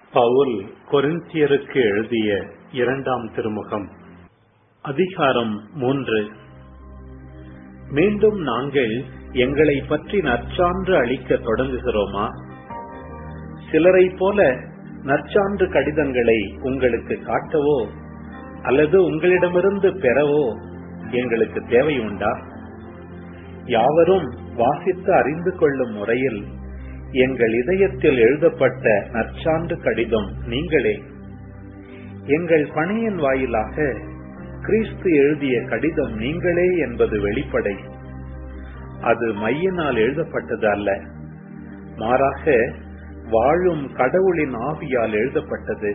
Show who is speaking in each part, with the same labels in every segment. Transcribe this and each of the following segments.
Speaker 1: பவுல் கொரிந்தியருக்கு எழுதிய இரண்டாம் திருமுகம் அதிகாரம் மூன்று மீண்டும் நாங்கள் எங்களை பற்றி நற்சான்று அளிக்க தொடங்குகிறோமா சிலரைப் போல நற்சான்று கடிதங்களை உங்களுக்கு காட்டவோ அல்லது உங்களிடமிருந்து பெறவோ எங்களுக்கு தேவை உண்டா யாவரும் வாசித்து அறிந்து கொள்ளும் முறையில் எங்கள் இதயத்தில் எழுதப்பட்ட நற்சான்று கடிதம் நீங்களே எங்கள் பணியின் வாயிலாக கிறிஸ்து எழுதிய கடிதம் நீங்களே என்பது வெளிப்படை அது மையினால் எழுதப்பட்டது அல்ல மாறாக வாழும் கடவுளின் ஆவியால் எழுதப்பட்டது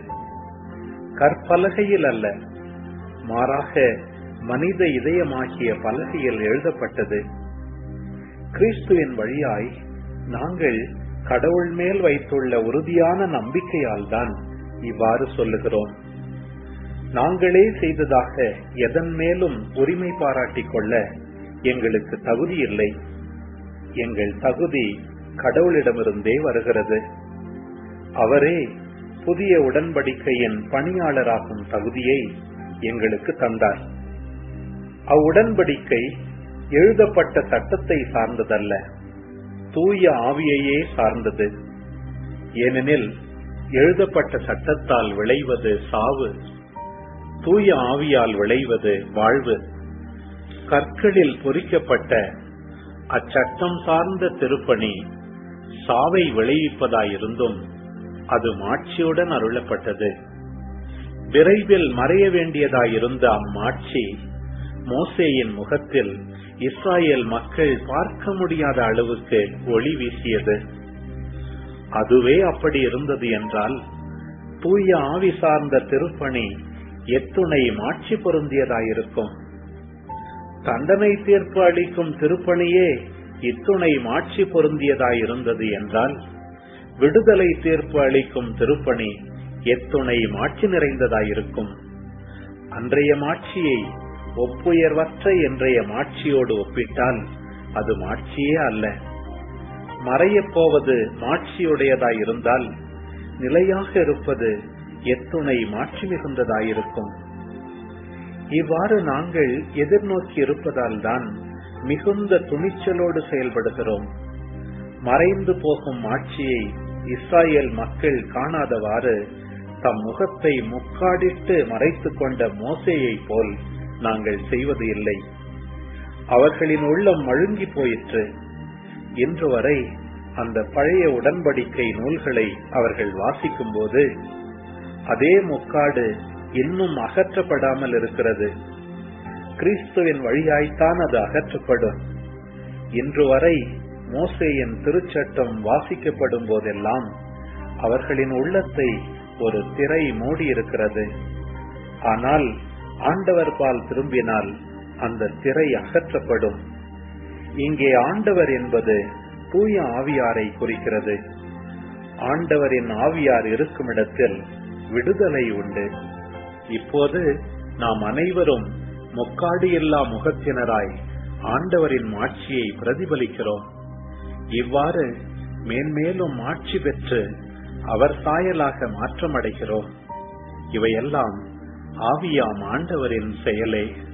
Speaker 1: கற்பலகையில் அல்ல மாறாக மனித இதயமாகிய பலகையில் எழுதப்பட்டது கிறிஸ்துவின் வழியாய் நாங்கள் கடவுள் மேல் வைத்துள்ள உறுதியான நம்பிக்கையால் தான் இவ்வாறு சொல்லுகிறோம் நாங்களே செய்ததாக எதன் மேலும் உரிமை பாராட்டிக் கொள்ள எங்களுக்கு தகுதி இல்லை எங்கள் தகுதி கடவுளிடமிருந்தே வருகிறது அவரே புதிய உடன்படிக்கையின் பணியாளராகும் தகுதியை எங்களுக்கு தந்தார் அவ்வுடன்படிக்கை எழுதப்பட்ட சட்டத்தை சார்ந்ததல்ல தூய ஆவியையே சார்ந்தது ஏனெனில் எழுதப்பட்ட சட்டத்தால் விளைவது சாவு தூய ஆவியால் விளைவது வாழ்வு கற்களில் பொறிக்கப்பட்ட அச்சட்டம் சார்ந்த திருப்பணி சாவை விளைவிப்பதாயிருந்தும் அது மாட்சியுடன் அருளப்பட்டது விரைவில் மறைய வேண்டியதாயிருந்த அம்மாட்சி மோசேயின் முகத்தில் இஸ்ராயேல் மக்கள் பார்க்க முடியாத அளவுக்கு ஒளி வீசியது அதுவே அப்படி இருந்தது என்றால் தூய ஆவி சார்ந்த திருப்பணி எத்துணை மாட்சி பொருந்தியதாயிருக்கும் தண்டனை தீர்ப்பு அளிக்கும் திருப்பணியே இத்துணை மாட்சி பொருந்தியதாயிருந்தது என்றால் விடுதலை தீர்ப்பு அளிக்கும் திருப்பணி எத்துணை மாட்சி நிறைந்ததாயிருக்கும் அன்றைய மாட்சியை ஒப்புயர்வற்ற என்றைய மாட்சியோடு ஒப்பிட்டால் அது மாட்சியே அல்ல மறையப் போவது மாட்சியுடையதாயிருந்தால் நிலையாக இருப்பது எத்துணை மாட்சி மிகுந்ததாயிருக்கும் இவ்வாறு நாங்கள் எதிர்நோக்கி இருப்பதால் தான் மிகுந்த துணிச்சலோடு செயல்படுகிறோம் மறைந்து போகும் ஆட்சியை இஸ்ராயேல் மக்கள் காணாதவாறு தம் முகத்தை முக்காடிட்டு மறைத்துக் கொண்ட மோசையை போல் நாங்கள் செய்வது இல்லை அவர்களின் உள்ளம் மழுங்கி போயிற்று இன்று வரை அந்த பழைய உடன்படிக்கை நூல்களை அவர்கள் வாசிக்கும் போது அதே முக்காடு இன்னும் அகற்றப்படாமல் இருக்கிறது கிறிஸ்துவின் வழியாய்த்தான் அது அகற்றப்படும் இன்று வரை மோசையின் திருச்சட்டம் வாசிக்கப்படும் போதெல்லாம் அவர்களின் உள்ளத்தை ஒரு திரை மூடி இருக்கிறது ஆனால் ஆண்டவர் பால் திரும்பினால் அந்த திரை அகற்றப்படும் இங்கே ஆண்டவர் என்பது தூய ஆவியாரை குறிக்கிறது ஆண்டவரின் ஆவியார் இருக்கும் இடத்தில் விடுதலை உண்டு இப்போது நாம் அனைவரும் முக்காடு இல்லா முகத்தினராய் ஆண்டவரின் மாட்சியை பிரதிபலிக்கிறோம் இவ்வாறு மேன்மேலும் ஆட்சி பெற்று அவர் சாயலாக மாற்றமடைகிறோம் இவையெல்லாம் ஆவியாம் ஆண்டவரின் செயலே